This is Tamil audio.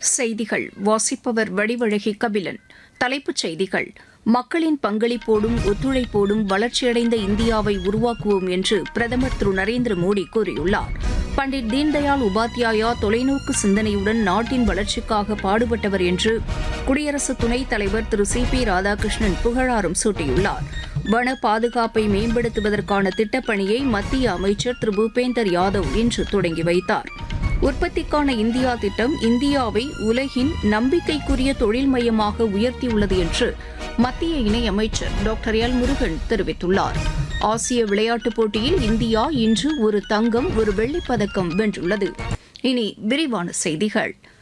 செய்திகள் வாசிப்பவர் வடிவழகி கபிலன் தலைப்புச் செய்திகள் மக்களின் பங்களிப்போடும் ஒத்துழைப்போடும் வளர்ச்சியடைந்த இந்தியாவை உருவாக்குவோம் என்று பிரதமர் திரு நரேந்திர மோடி கூறியுள்ளார் பண்டிட் தீன்தயாள் உபாத்யாயா தொலைநோக்கு சிந்தனையுடன் நாட்டின் வளர்ச்சிக்காக பாடுபட்டவர் என்று குடியரசு துணைத் தலைவர் திரு சி பி ராதாகிருஷ்ணன் புகழாரம் சூட்டியுள்ளார் வன பாதுகாப்பை மேம்படுத்துவதற்கான திட்டப்பணியை மத்திய அமைச்சர் திரு பூபேந்தர் யாதவ் இன்று தொடங்கி வைத்தார் உற்பத்திக்கான இந்தியா திட்டம் இந்தியாவை உலகின் நம்பிக்கைக்குரிய தொழில் மையமாக உயர்த்தியுள்ளது என்று மத்திய இணையமைச்சர் டாக்டர் எல் முருகன் தெரிவித்துள்ளார் ஆசிய விளையாட்டுப் போட்டியில் இந்தியா இன்று ஒரு தங்கம் ஒரு வெள்ளிப் பதக்கம் வென்றுள்ளது இனி விரிவான செய்திகள்